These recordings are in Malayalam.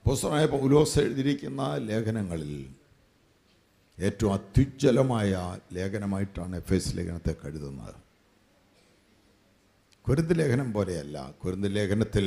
പുസ്തകമായ പൗലോസ് എഴുതിയിരിക്കുന്ന ലേഖനങ്ങളിൽ ഏറ്റവും അത്യുജ്വലമായ ലേഖനമായിട്ടാണ് എഫ് എസ് ലേഖനത്തെ കരുതുന്നത് കുരുന്ത് ലേഖനം പോലെയല്ല കുരുന്ത് ലേഖനത്തിൽ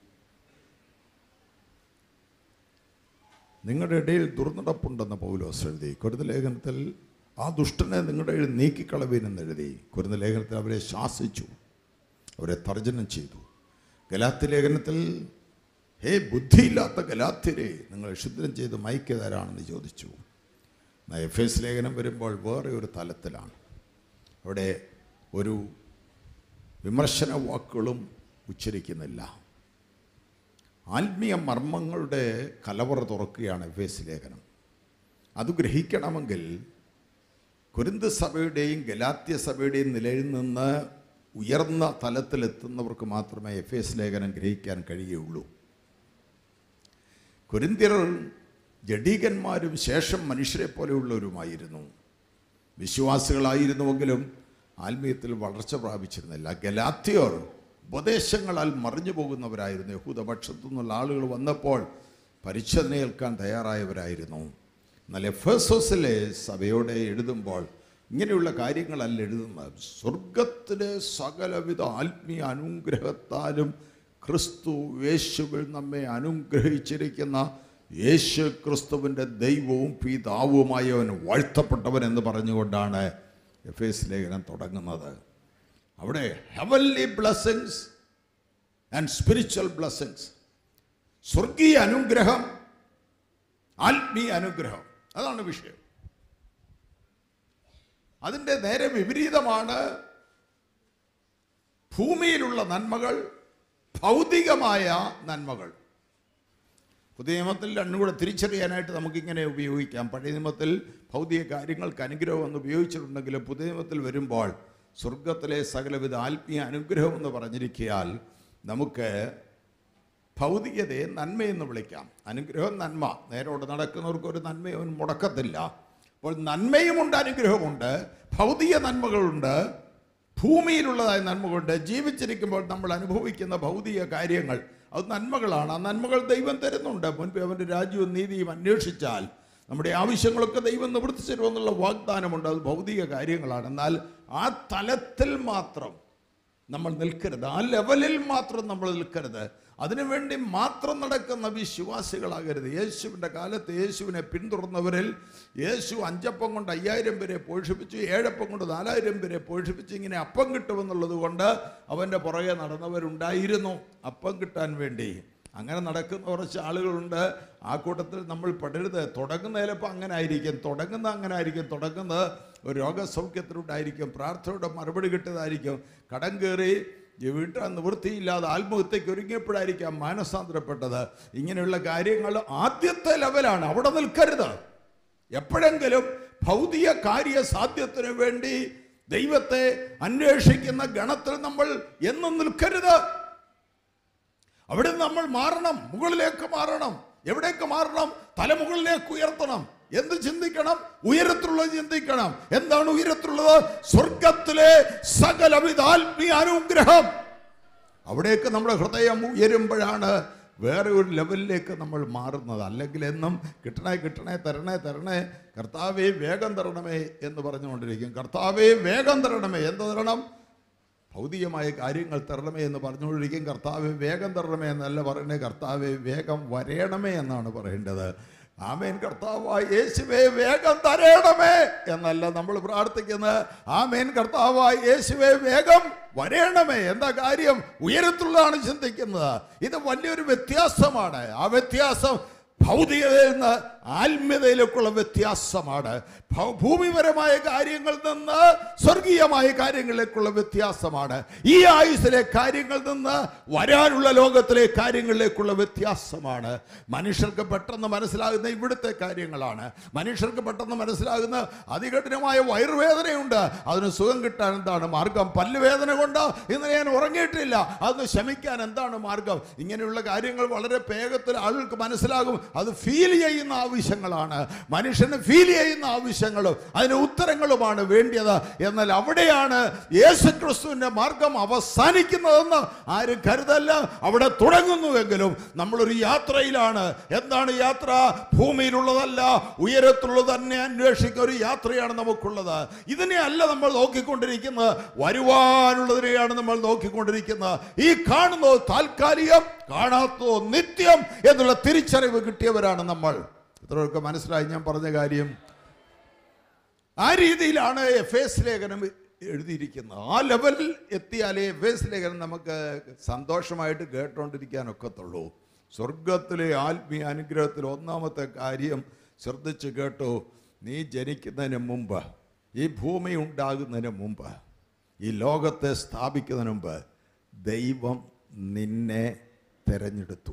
നിങ്ങളുടെ ഇടയിൽ ദുർനടപ്പുണ്ടെന്ന് പൗലോസ് എഴുതി കുരുന്ത് ലേഖനത്തിൽ ആ ദുഷ്ടനെ നിങ്ങളുടെ ഇടയിൽ നീക്കിക്കളവീനെന്ന് എഴുതി കുരുന്ത് ലേഖനത്തിൽ അവരെ ശാസിച്ചു അവരെ തർജനം ചെയ്തു ഗലാത്തി ലേഖനത്തിൽ ഹേ ബുദ്ധിയില്ലാത്ത ഗലാത്യരെ നിങ്ങൾ ക്ഷുദ്രം ചെയ്ത് മയക്കിയതാരാണെന്ന് ചോദിച്ചു എന്നാൽ എഫ് എസ് ലേഖനം വരുമ്പോൾ വേറെ ഒരു തലത്തിലാണ് അവിടെ ഒരു വിമർശന വാക്കുകളും ഉച്ചരിക്കുന്നില്ല ആത്മീയ മർമ്മങ്ങളുടെ കലവറ തുറക്കുകയാണ് എഫ് എസ് ലേഖനം അത് ഗ്രഹിക്കണമെങ്കിൽ കുരുന്ത് സഭയുടെയും ഗലാത്യ സഭയുടെയും നിലയിൽ നിന്ന് ഉയർന്ന തലത്തിലെത്തുന്നവർക്ക് മാത്രമേ എഫ് എസ് ലേഖനം ഗ്രഹിക്കാൻ കഴിയുകയുള്ളൂ കുരിന്തിയർ ജഡീകന്മാരും ശേഷം മനുഷ്യരെ പോലെയുള്ളവരുമായിരുന്നു വിശ്വാസികളായിരുന്നുവെങ്കിലും ആത്മീയത്തിൽ വളർച്ച പ്രാപിച്ചിരുന്നില്ല ഗലാത്യർ ഉപദേശങ്ങളാൽ മറിഞ്ഞു പോകുന്നവരായിരുന്നു യഹൂദപക്ഷത്തു നിന്നുള്ള ആളുകൾ വന്നപ്പോൾ പരിച്ഛേദന ഏൽക്കാൻ തയ്യാറായവരായിരുന്നു എന്നാൽ എഫേസോസിലെ സഭയോടെ എഴുതുമ്പോൾ ഇങ്ങനെയുള്ള കാര്യങ്ങളല്ല എഴുതുന്നത് സ്വർഗത്തിലെ സകലവിധ ആത്മീയ അനുഗ്രഹത്താലും ക്രിസ്തു യേശുവിൽ നമ്മെ അനുഗ്രഹിച്ചിരിക്കുന്ന യേശു ക്രിസ്തുവിൻ്റെ ദൈവവും പിതാവുമായവൻ വാഴ്ത്തപ്പെട്ടവൻ എന്ന് പറഞ്ഞുകൊണ്ടാണ് എഫ് എസ് ലേഖനം തുടങ്ങുന്നത് അവിടെ heavenly blessings and spiritual blessings സ്വർഗീയ അനുഗ്രഹം ആത്മീയ അനുഗ്രഹം അതാണ് വിഷയം അതിൻ്റെ നേരെ വിപരീതമാണ് ഭൂമിയിലുള്ള നന്മകൾ ഭൗതികമായ നന്മകൾ പുതിയ നിയമത്തിൽ രണ്ടും കൂടെ തിരിച്ചറിയാനായിട്ട് നമുക്കിങ്ങനെ ഉപയോഗിക്കാം പഴയ നിയമത്തിൽ ഭൗതിക കാര്യങ്ങൾക്ക് അനുഗ്രഹം എന്ന് ഉപയോഗിച്ചിട്ടുണ്ടെങ്കിലും പുതിയ നിയമത്തിൽ വരുമ്പോൾ സ്വർഗത്തിലെ സകലവിധ ആത്മീയ അനുഗ്രഹം എന്ന് പറഞ്ഞിരിക്കിയാൽ നമുക്ക് ഭൗതികതയെ നന്മയെന്ന് വിളിക്കാം അനുഗ്രഹം നന്മ നേരോട് നടക്കുന്നവർക്ക് ഒരു നന്മയും മുടക്കത്തില്ല അപ്പോൾ നന്മയുമുണ്ട് അനുഗ്രഹമുണ്ട് ഭൗതിക നന്മകളുണ്ട് ഭൂമിയിലുള്ളതായ നന്മകളുണ്ട് ജീവിച്ചിരിക്കുമ്പോൾ നമ്മൾ അനുഭവിക്കുന്ന ഭൗതിക കാര്യങ്ങൾ അത് നന്മകളാണ് ആ നന്മകൾ ദൈവം തരുന്നുണ്ട് മുൻപ് അവൻ്റെ രാജ്യവും നീതിയും അന്വേഷിച്ചാൽ നമ്മുടെ ആവശ്യങ്ങളൊക്കെ ദൈവം നിവർത്തിച്ചു തരുമെന്നുള്ള വാഗ്ദാനമുണ്ട് അത് ഭൗതിക കാര്യങ്ങളാണ് എന്നാൽ ആ തലത്തിൽ മാത്രം നമ്മൾ നിൽക്കരുത് ആ ലെവലിൽ മാത്രം നമ്മൾ നിൽക്കരുത് അതിനുവേണ്ടി മാത്രം നടക്കുന്ന വിശ്വാസികളാകരുത് യേശുവിൻ്റെ കാലത്ത് യേശുവിനെ പിന്തുടർന്നവരിൽ യേശു അഞ്ചപ്പം കൊണ്ട് അയ്യായിരം പേരെ പോഷിപ്പിച്ചു ഏഴപ്പം കൊണ്ട് നാലായിരം പേരെ പോഷിപ്പിച്ചു ഇങ്ങനെ അപ്പം കിട്ടുമെന്നുള്ളത് കൊണ്ട് അവൻ്റെ പുറകെ നടന്നവരുണ്ടായിരുന്നു അപ്പം കിട്ടാൻ വേണ്ടി അങ്ങനെ നടക്കുന്ന കുറച്ച് ആളുകളുണ്ട് ആ കൂട്ടത്തിൽ നമ്മൾ പെടരുത് തുടങ്ങുന്ന ചിലപ്പോൾ അങ്ങനെ ആയിരിക്കും തുടങ്ങുന്ന അങ്ങനെ ആയിരിക്കും തുടങ്ങുന്നത് ഒരു രോഗസൗഖ്യത്തിലൂടായിരിക്കും പ്രാർത്ഥനയുടെ മറുപടി കിട്ടിയതായിരിക്കും കടം കയറി വീട്ടിൽ നിവൃത്തിയില്ലാതെ ആത്മഹത്യയ്ക്ക് ഒരുങ്ങിയപ്പോഴായിരിക്കാം മാനസാന്തരപ്പെട്ടത് ഇങ്ങനെയുള്ള കാര്യങ്ങൾ ആദ്യത്തെ ലെവലാണ് അവിടെ നിൽക്കരുത് എപ്പോഴെങ്കിലും ഭൗതിക കാര്യ സാധ്യത്തിന് വേണ്ടി ദൈവത്തെ അന്വേഷിക്കുന്ന ഗണത്തിൽ നമ്മൾ എന്നും നിൽക്കരുത് അവിടെ നിന്ന് നമ്മൾ മാറണം മുകളിലേക്ക് മാറണം എവിടേക്ക് മാറണം തലമുകളിലേക്ക് ഉയർത്തണം എന്ത് ചിന്തിക്കണം ഉയരത്തിലുള്ളത് ചിന്തിക്കണം എന്താണ് ഉയരത്തിലുള്ളത് സ്വർഗത്തിലെ സകലവിധ ആത്മീയ അനുഗ്രഹം അവിടേക്ക് നമ്മുടെ ഹൃദയം ഉയരുമ്പോഴാണ് വേറെ ഒരു ലെവലിലേക്ക് നമ്മൾ മാറുന്നത് അല്ലെങ്കിൽ എന്നും കിട്ടണേ കിട്ടണേ തരണേ തരണേ കർത്താവേ വേഗം തരണമേ എന്ന് പറഞ്ഞുകൊണ്ടിരിക്കും കർത്താവേ വേഗം തരണമേ എന്ത് തരണം ഭൗതികമായ കാര്യങ്ങൾ തരണമേ എന്ന് പറഞ്ഞുകൊണ്ടിരിക്കും കർത്താവെ വേഗം തരണമേ എന്നല്ല പറയുന്നത് കർത്താവെ വേഗം വരയണമേ എന്നാണ് പറയേണ്ടത് ആമേൻ കർത്താവായ യേശുവേ വേഗം തരയണമേ എന്നല്ല നമ്മൾ പ്രാർത്ഥിക്കുന്നത് ആമേൻ കർത്താവായ യേശുവേ വേഗം വരയണമേ എന്താ കാര്യം ഉയരത്തിലുള്ളതാണ് ചിന്തിക്കുന്നത് ഇത് വലിയൊരു വ്യത്യാസമാണ് ആ വ്യത്യാസം ഭൗതികതയിൽ നിന്ന് ആത്മീയതയിലേക്കുള്ള വ്യത്യാസമാണ് ഭൗ- ഭൂമിപരമായ കാര്യങ്ങളിൽ നിന്ന് സ്വർഗീയമായ കാര്യങ്ങളിലേക്കുള്ള വ്യത്യാസമാണ് ഈ ആയുസിലെ കാര്യങ്ങളിൽ നിന്ന് വരാനുള്ള ലോകത്തിലെ കാര്യങ്ങളിലേക്കുള്ള വ്യത്യാസമാണ് മനുഷ്യർക്ക് പെട്ടെന്ന് മനസ്സിലാകുന്ന ഇവിടുത്തെ കാര്യങ്ങളാണ് മനുഷ്യർക്ക് പെട്ടെന്ന് മനസ്സിലാകുന്ന അതികഠിനമായ വയറുവേദനയുണ്ട് അതിന് സുഖം കിട്ടാൻ എന്താണ് മാർഗം പല്ലുവേദന കൊണ്ട് ഇന്ന് ഞാൻ ഉറങ്ങിയിട്ടില്ല അതൊന്ന് ശമിക്കാൻ എന്താണ് മാർഗം ഇങ്ങനെയുള്ള കാര്യങ്ങൾ വളരെ വേഗത്തിൽ ആളുകൾക്ക് മനസ്സിലാകും അത് ഫീൽ ചെയ്യുന്ന ആ ആവശ്യങ്ങളാണ് മനുഷ്യന് ഫീൽ ചെയ്യുന്ന ആവശ്യങ്ങളും അതിന് ഉത്തരങ്ങളുമാണ് വേണ്ടിയത് എന്നാൽ അവിടെയാണ് യേശുക്രിസ്തുവിന്റെ മാർഗം അവസാനിക്കുന്നതെന്ന് ആരും കരുതല്ല അവിടെ തുടങ്ങുന്നുവെങ്കിലും നമ്മളൊരു യാത്രയിലാണ് എന്താണ് യാത്ര ഭൂമിയിലുള്ളതല്ല ഉയരത്തിലുള്ളത് തന്നെ അന്വേഷിക്കുന്ന ഒരു യാത്രയാണ് നമുക്കുള്ളത് ഇതിനെ അല്ല നമ്മൾ നോക്കിക്കൊണ്ടിരിക്കുന്നത് വരുവാനുള്ളതിനെയാണ് നമ്മൾ നോക്കിക്കൊണ്ടിരിക്കുന്നത് ഈ കാണുന്നത് താൽക്കാലികം കാണാത്തതോ നിത്യം എന്നുള്ള തിരിച്ചറിവ് കിട്ടിയവരാണ് നമ്മൾ ഇത്രയൊക്കെ മനസ്സിലായി ഞാൻ പറഞ്ഞ കാര്യം ആ രീതിയിലാണ് എഫ് എസ് ലേഖനം എഴുതിയിരിക്കുന്നത് ആ ലെവലിൽ എത്തിയാലേ എഫ് എസ് ലേഖനം നമുക്ക് സന്തോഷമായിട്ട് കേട്ടോണ്ടിരിക്കാൻ ഒക്കത്തുള്ളൂ സ്വർഗത്തിലെ ആത്മീയ അനുഗ്രഹത്തിൽ ഒന്നാമത്തെ കാര്യം ശ്രദ്ധിച്ച് കേട്ടു നീ ജനിക്കുന്നതിന് മുമ്പ് ഈ ഭൂമി ഉണ്ടാകുന്നതിന് മുമ്പ് ഈ ലോകത്തെ സ്ഥാപിക്കുന്നതിന് മുമ്പ് ദൈവം നിന്നെ തിരഞ്ഞെടുത്തു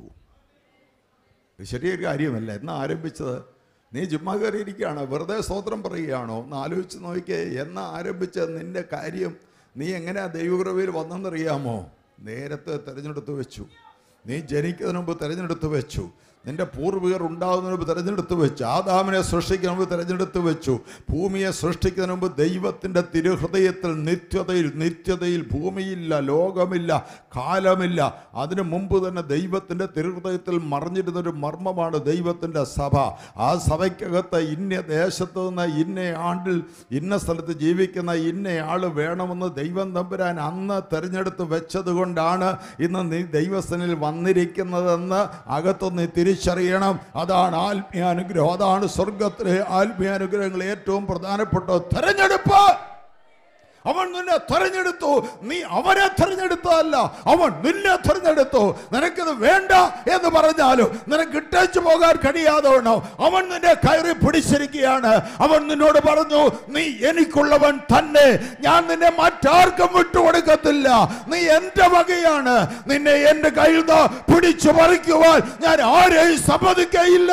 ഇത് ശരിയൊരു കാര്യമല്ല എന്ന് ആരംഭിച്ചത് നീ ചുമ്മാ കയറിയിരിക്കുകയാണോ വെറുതെ സ്തോത്രം പറയുകയാണോ ഒന്ന് ആലോചിച്ച് നോക്കിയേ എന്ന് ആരംഭിച്ച നിന്റെ കാര്യം നീ എങ്ങനെയാ ദൈവകൃപയിൽ വന്നെന്നറിയാമോ നേരത്തെ തിരഞ്ഞെടുത്ത് വെച്ചു നീ ജനിക്കുന്നതിന് മുമ്പ് തിരഞ്ഞെടുത്ത് വെച്ചു നിന്റെ പൂർവികർ ഉണ്ടാകുന്നതിന് മുമ്പ് തിരഞ്ഞെടുത്ത് വെച്ചു ആദാമിനെ സൃഷ്ടിക്കുന്ന മുമ്പ് തിരഞ്ഞെടുത്ത് വെച്ചു ഭൂമിയെ സൃഷ്ടിക്കുന്നതിന് മുമ്പ് ദൈവത്തിൻ്റെ തിരുഹൃദയത്തിൽ നിത്യതയിൽ നിത്യതയിൽ ഭൂമിയില്ല ലോകമില്ല കാലമില്ല അതിനു മുമ്പ് തന്നെ ദൈവത്തിൻ്റെ തിരുഹൃദയത്തിൽ മറിഞ്ഞിരുന്നൊരു മർമ്മമാണ് ദൈവത്തിൻ്റെ സഭ ആ സഭയ്ക്കകത്ത് ഇന്ന ദേശത്ത് നിന്ന് ഇന്ന ആണ്ടിൽ ഇന്ന സ്ഥലത്ത് ജീവിക്കുന്ന ഇന്ന ആൾ വേണമെന്ന് ദൈവം തമ്പുരാൻ അന്ന് തിരഞ്ഞെടുത്ത് വെച്ചത് കൊണ്ടാണ് ഇന്ന് നീ ദൈവസ്ഥനിൽ വന്നിരിക്കുന്നതെന്ന് അകത്തുനിന്ന് തിരിച്ചറിയണം അതാണ് ആത്മീയാനുഗ്രഹം അതാണ് സ്വർഗത്തിലെ ആത്മീയാനുഗ്രഹങ്ങൾ ഏറ്റവും പ്രധാനപ്പെട്ട തെരഞ്ഞെടുപ്പ് അവൻ നിന്നെ തെരഞ്ഞെടുത്തു നീ അവനെ തെരഞ്ഞെടുത്തതല്ല അവൻ നിന്നെ തെരഞ്ഞെടുത്തു നിനക്കിത് വേണ്ട എന്ന് പറഞ്ഞാലും നിനക്ക് ഇട്ടേച്ചു പോകാൻ കഴിയാതെ വേണം അവൻ നിന്നെ കയറി പിടിച്ചിരിക്കുകയാണ് അവൻ നിന്നോട് പറഞ്ഞു നീ എനിക്കുള്ളവൻ തന്നെ ഞാൻ നിന്നെ മറ്റാർക്കും വിട്ടുകൊടുക്കത്തില്ല നീ എന്റെ വകയാണ് നിന്നെ എന്റെ കയ്യിൽ നിന്ന് പിടിച്ചു പറിക്കുവാൻ ഞാൻ ആരെയും സമ്മതിക്കയില്ല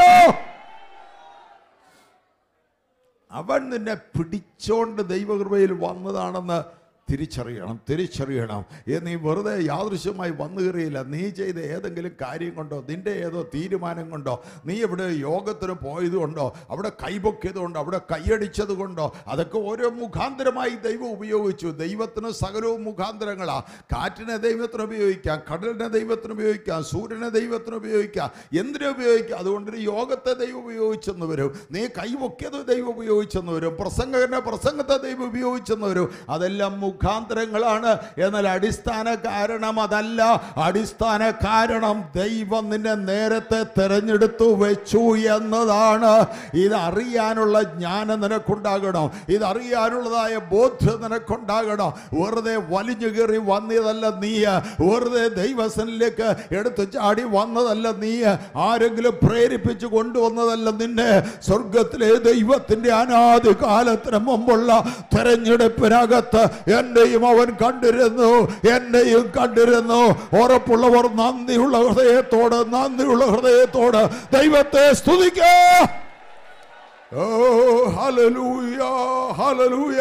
അവൻ നിന്നെ പിടിച്ചോണ്ട് ദൈവകൃപയിൽ വന്നതാണെന്ന് തിരിച്ചറിയണം തിരിച്ചറിയണം ഏ നീ വെറുതെ യാദൃശ്യമായി വന്നു കയറിയില്ല നീ ചെയ്ത ഏതെങ്കിലും കാര്യം കൊണ്ടോ നിന്റെ ഏതോ തീരുമാനം കൊണ്ടോ നീ എവിടെ യോഗത്തിന് പോയത് കൊണ്ടോ അവിടെ കൈപൊക്കിയത് കൊണ്ടോ അവിടെ കൈയടിച്ചത് കൊണ്ടോ അതൊക്കെ ഓരോ മുഖാന്തരമായി ദൈവം ഉപയോഗിച്ചു ദൈവത്തിന് സകലവും മുഖാന്തരങ്ങളാ കാറ്റിനെ ദൈവത്തിന് ഉപയോഗിക്കാം കടലിനെ ദൈവത്തിന് ഉപയോഗിക്കാം സൂര്യനെ ദൈവത്തിന് ഉപയോഗിക്കാം എന്തിനെ ഉപയോഗിക്കാം അതുകൊണ്ട് ഒരു യോഗത്തെ ദൈവം ഉപയോഗിച്ചെന്ന് വരും നീ കൈപൊക്കിയത് ദൈവം ഉപയോഗിച്ചെന്ന് വരും പ്രസംഗകനെ പ്രസംഗത്തെ ദൈവം ഉപയോഗിച്ചെന്ന് വരും അതെല്ലാം മുഖാന്തരങ്ങളാണ് എന്നാൽ അടിസ്ഥാന കാരണം അതല്ല അടിസ്ഥാന കാരണം ദൈവം നിന്നെ നേരത്തെ തെരഞ്ഞെടുത്തു വെച്ചു എന്നതാണ് ഇതറിയാനുള്ള ജ്ഞാനം നിനക്കുണ്ടാകണം ഇതറിയാനുള്ളതായ ബോധ്യം നിനക്കുണ്ടാകണം വെറുതെ വലിഞ്ഞു കയറി വന്നതല്ല നീ വെറുതെ ദൈവസനിലേക്ക് എടുത്തു ചാടി വന്നതല്ല നീ ആരെങ്കിലും പ്രേരിപ്പിച്ചു കൊണ്ടുവന്നതല്ല നിന്നെ സ്വർഗത്തിലെ ദൈവത്തിന്റെ അനാദി കാലത്തിന് മുമ്പുള്ള തെരഞ്ഞെടുപ്പിനകത്ത് എന്നെയും അവൻ കണ്ടിരുന്നു എന്നെയും കണ്ടിരുന്നു ഉറപ്പുള്ളവർ നന്ദിയുള്ള ഹൃദയത്തോട് നന്ദിയുള്ള ഹൃദയത്തോട് ദൈവത്തെ സ്തുതിക്കേ ഓ ഹലലൂയ ഹലലൂയ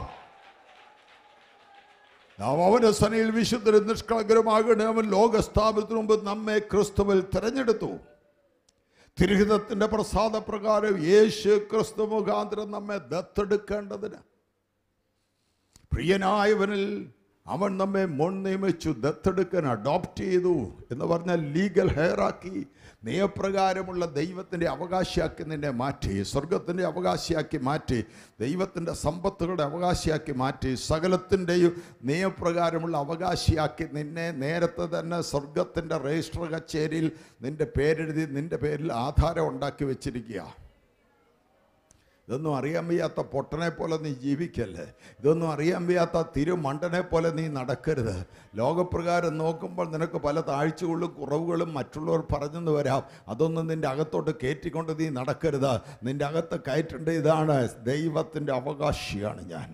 നാം അവന്റെ സനയിൽ വിശുദ്ധരും നിഷ്കളങ്കരമാകണേ അവൻ ലോകസ്ഥാപനത്തിന് മുമ്പ് നമ്മെ ക്രിസ്തുവിൽ തിരഞ്ഞെടുത്തു തിരുഹിതത്തിന്റെ പ്രസാദപ്രകാരം യേശു ക്രിസ്തു മുഖാന്തരം നമ്മെ ദത്തെടുക്കേണ്ടതിന് പ്രിയനായവനിൽ അവൻ നമ്മെ മുൻ നിയമിച്ചു ദത്തെടുക്കാൻ അഡോപ്റ്റ് ചെയ്തു എന്ന് പറഞ്ഞാൽ ലീഗൽ ഹെയറാക്കി നിയമപ്രകാരമുള്ള ദൈവത്തിൻ്റെ അവകാശിയാക്കി നിന്നെ മാറ്റി സ്വർഗത്തിൻ്റെ അവകാശിയാക്കി മാറ്റി ദൈവത്തിൻ്റെ സമ്പത്തുകളുടെ അവകാശിയാക്കി മാറ്റി സകലത്തിൻ്റെയും നിയമപ്രകാരമുള്ള അവകാശിയാക്കി നിന്നെ നേരത്തെ തന്നെ സ്വർഗത്തിൻ്റെ രജിസ്റ്റർ കച്ചേരിയിൽ നിന്റെ പേരെഴുതി നിന്റെ പേരിൽ ആധാരം ഉണ്ടാക്കി വെച്ചിരിക്കുക ഇതൊന്നും അറിയാൻ വയ്യാത്ത പൊട്ടനെ പോലെ നീ ജീവിക്കല്ലേ ഇതൊന്നും അറിയാൻ വയ്യാത്ത തിരുമണ്ടനെ പോലെ നീ നടക്കരുത് ലോകപ്രകാരം നോക്കുമ്പോൾ നിനക്ക് പല താഴ്ചകളും കുറവുകളും മറ്റുള്ളവർ പറഞ്ഞെന്ന് വരാം അതൊന്നും നിൻ്റെ അകത്തോട്ട് കയറ്റിക്കൊണ്ട് നീ നടക്കരുത് നിൻ്റെ അകത്ത് കയറ്റേണ്ട ഇതാണ് ദൈവത്തിൻ്റെ അവകാശിയാണ് ഞാൻ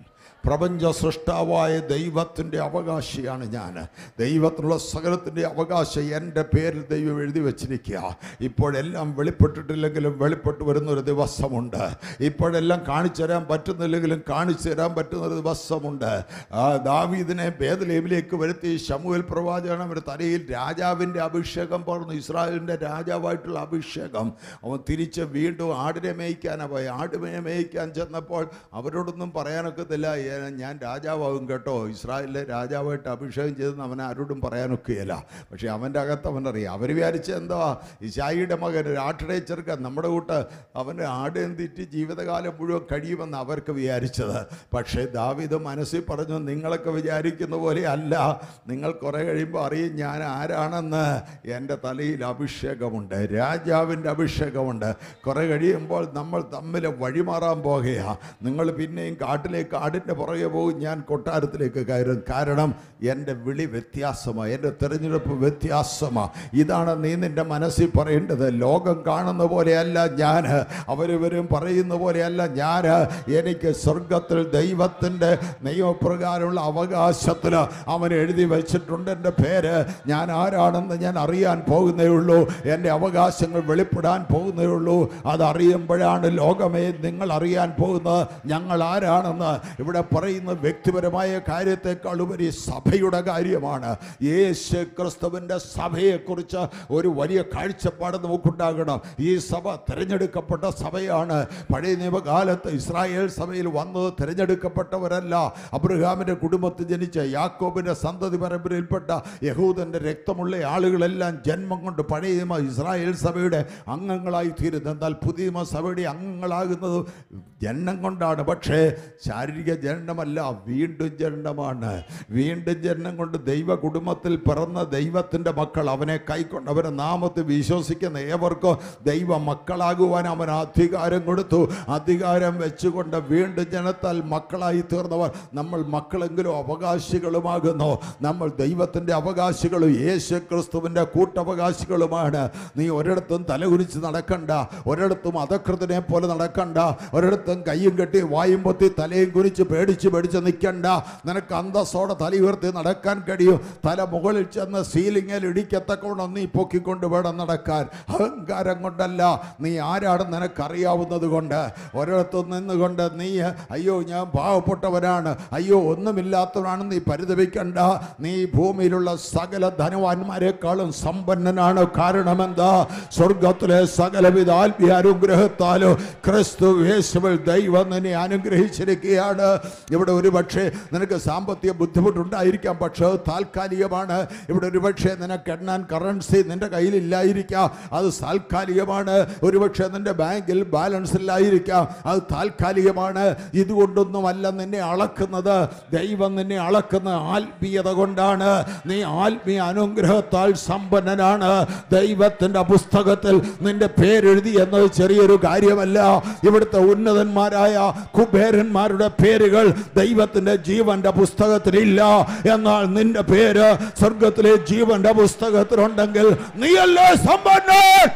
പ്രപഞ്ച സൃഷ്ടാവായ ദൈവത്തിൻ്റെ അവകാശിയാണ് ഞാൻ ദൈവത്തിനുള്ള സകലത്തിൻ്റെ അവകാശം എൻ്റെ പേരിൽ ദൈവം എഴുതി വച്ചിരിക്കുക ഇപ്പോഴെല്ലാം വെളിപ്പെട്ടിട്ടില്ലെങ്കിലും വെളിപ്പെട്ട് വരുന്ന ഒരു ദിവസമുണ്ട് ഇപ്പോഴെല്ലാം കാണിച്ചു തരാൻ പറ്റുന്നില്ലെങ്കിലും കാണിച്ചു തരാൻ പറ്റുന്ന ഒരു ദിവസമുണ്ട് ആ ദാവീദിനെ ബേദലേമിലേക്ക് വരുത്തി ശമുവേൽ പ്രവാചകൻ അവരുടെ തലയിൽ രാജാവിൻ്റെ അഭിഷേകം പറഞ്ഞു ഇസ്രായേലിൻ്റെ രാജാവായിട്ടുള്ള അഭിഷേകം അവൻ തിരിച്ച് വീണ്ടും ആടിനെ മേയ്ക്കാനാണ് പോയി ആടിനെ മേയ്ക്കാൻ ചെന്നപ്പോൾ അവരോടൊന്നും പറയാനൊക്കത്തില്ല "ഏ, ഞാൻ രാജാവാകും കേട്ടോ ഇസ്രായേലിലെ രാജാവായിട്ട് അഭിഷേകം ചെയ്തെന്ന് അവൻ ആരോടും പറയാനൊക്കുകയില്ല പക്ഷേ അവൻ്റെ അകത്ത് അവനറിയാം അവർ വിചാരിച്ച എന്താ ഇശായിയുടെ മകൻ ഒരു ആട്ടിടെ ചെറുക്കൻ നമ്മുടെ കൂട്ട് അവൻ്റെ ആടേം തെറ്റി ജീവിതകാലം മുഴുവൻ കഴിയുമെന്ന് അവർക്ക് വിചാരിച്ചത് പക്ഷേ ദാവിദ് മനസ്സിൽ പറഞ്ഞു നിങ്ങളൊക്കെ വിചാരിക്കുന്ന പോലെ അല്ല നിങ്ങൾ കുറെ കഴിയുമ്പോൾ അറിയും ഞാൻ ആരാണെന്ന് എൻ്റെ തലയിൽ അഭിഷേകമുണ്ട് രാജാവിൻ്റെ അഭിഷേകമുണ്ട് കുറെ കഴിയുമ്പോൾ നമ്മൾ തമ്മിൽ വഴിമാറാൻ പോകുകയാ നിങ്ങൾ പിന്നെയും കാട്ടിലേക്ക് ആടിൻ്റെ പുറകെ പോകും ഞാൻ കൊട്ടാരത്തിലേക്ക് കയറും കാരണം എൻ്റെ വിളി വ്യത്യാസമാണ് എൻ്റെ തിരഞ്ഞെടുപ്പ് വ്യത്യാസമാണ് ഇതാണ് നീ നിൻ്റെ മനസ്സിൽ പറയേണ്ടത് ലോകം കാണുന്ന പോലെയല്ല ഞാൻ അവരിവരും പറയുന്ന പോലെയല്ല ഞാൻ എനിക്ക് സ്വർഗത്തിൽ ദൈവത്തിൻ്റെ നിയമപ്രകാരമുള്ള അവകാശത്തിൽ അവൻ എഴുതി വെച്ചിട്ടുണ്ട് എൻ്റെ പേര് ഞാൻ ആരാണെന്ന് ഞാൻ അറിയാൻ പോകുന്നേ ഉള്ളൂ എൻ്റെ അവകാശങ്ങൾ വെളിപ്പെടാൻ പോകുന്നേ ഉള്ളൂ അതറിയുമ്പോഴാണ് ലോകമേ നിങ്ങൾ അറിയാൻ പോകുന്നത് ഞങ്ങൾ ആരാണെന്ന് ഇവിടെ പറയുന്ന വ്യക്തിപരമായ കാര്യത്തെക്കാൾ ഉപരി സഭയുടെ കാര്യമാണ് യേശു ക്രിസ്തുവിൻ്റെ സഭയെക്കുറിച്ച് ഒരു വലിയ കാഴ്ചപ്പാട് നമുക്കുണ്ടാകണം ഈ സഭ തിരഞ്ഞെടുക്കപ്പെട്ട സഭയാണ് പഴയ നിയമകാലത്ത് ഇസ്രായേൽ സഭയിൽ വന്നത് തിരഞ്ഞെടുക്കപ്പെട്ടവരല്ല അബ്രഹാമിൻ്റെ കുടുംബത്തിൽ ജനിച്ച യാക്കോബിൻ്റെ സന്തതി പരമ്പരയിൽപ്പെട്ട യഹൂദൻ്റെ രക്തമുള്ള ആളുകളെല്ലാം ജന്മം കൊണ്ട് പഴയ നിയമ ഇസ്രായേൽ സഭയുടെ അംഗങ്ങളായി തീരുന്നു എന്നാൽ പുതിയ നിയമ സഭയുടെ അംഗങ്ങളാകുന്നത് ജനനം കൊണ്ടാണ് പക്ഷേ ശാരീരിക ജനനമല്ല വീണ്ടും ജനനമാണ് വീണ്ടും ജനനം കൊണ്ട് ദൈവ കുടുംബത്തിൽ പിറന്ന ദൈവത്തിൻ്റെ മക്കൾ അവനെ കൈക്കൊണ്ട് അവരെ നാമത്തിൽ വിശ്വസിക്കുന്ന ഏവർക്കും ദൈവ മക്കളാകുവാൻ അവൻ അധികാരം കൊടുത്തു അധികാരം വെച്ചുകൊണ്ട് വീണ്ടും ജനത്താൽ മക്കളായി തീർന്നവർ നമ്മൾ മക്കളെങ്കിലും അവകാശികളുമാകുന്നു നമ്മൾ ദൈവത്തിൻ്റെ അവകാശികളും യേശു ക്രിസ്തുവിൻ്റെ കൂട്ടവകാശികളുമാണ് നീ ഒരിടത്തും തലകുനിച്ച് നടക്കണ്ട ഒരിടത്തും അധകൃതനെ പോലെ നടക്കണ്ട ഒരിടത്തും കയ്യും കെട്ടി വായും പൊത്തി തലയും കുനിച്ച് പേടിച്ച് പേടിച്ച് നിൽക്കണ്ട നിനക്ക് അന്തസ്സോടെ തല ഉയർത്തി നടക്കാൻ കഴിയും തല മുകളിൽ ചെന്ന് സീലിങ്ങിൽ ഇടിക്കത്തക്കോണം നീ പൊക്കിക്കൊണ്ട് വേണം നടക്കാൻ അഹങ്കാരം കൊണ്ടല്ല നീ ആരാണെന്ന് നിനക്കറിയാവുന്നത് കൊണ്ട് ഒരിടത്തും നിന്നുകൊണ്ട് നീ അയ്യോ ഞാൻ പാവപ്പെട്ടവനാണ് അയ്യോ ഒന്നുമില്ലാത്തവനാണ് നീ പരിതപിക്കണ്ട നീ ഭൂമിയിലുള്ള സകല ധനവാന്മാരെക്കാളും സമ്പന്നനാണ് കാരണമെന്താ സ്വർഗത്തിലെ സകലവിധ ആത്മീയ അനുഗ്രഹത്താലോ ക്രിസ്തു യേശുവിൽ ദൈവം നിന്നെ അനുഗ്രഹിച്ചിരിക്കുകയാണ് ഇവിടെ ഒരു പക്ഷേ നിനക്ക് സാമ്പത്തിക ബുദ്ധിമുട്ടുണ്ടായിരിക്കാം പക്ഷേ അത് താൽക്കാലികമാണ് ഇവിടെ ഒരു പക്ഷേ നിനക്ക് എണ്ണാൻ കറൻസി നിന്റെ കയ്യിലില്ലായിരിക്കാം അത് താൽക്കാലികമാണ് ഒരുപക്ഷെ നിന്റെ ബാങ്കിൽ ബാലൻസ് ഇല്ലായിരിക്കാം അത് താൽക്കാലികമാണ് ഇതുകൊണ്ടൊന്നുമല്ല നിന്നെ അളക്കുന്നത് ദൈവം നിന്നെ അളക്കുന്ന ആത്മീയത കൊണ്ടാണ് നീ ആത്മീയ അനുഗ്രഹത്താൽ സമ്പന്നനാണ് ദൈവത്തിൻ്റെ പുസ്തകത്തിൽ നിന്റെ പേരെഴുതി എന്നത് ചെറിയൊരു കാര്യമല്ല ഇവിടുത്തെ ഉന്നതന്മാരായ കുബേരന്മാരുടെ പേരുകൾ ദൈവത്തിൻ്റെ ജീവന്റെ പുസ്തകത്തിലില്ല എന്നാൽ നിന്റെ പേര് സ്വർഗത്തിലെ ജീവന്റെ പുസ്തകത്തിലുണ്ടെങ്കിൽ നീയല്ലേ സമ്പന്നൻ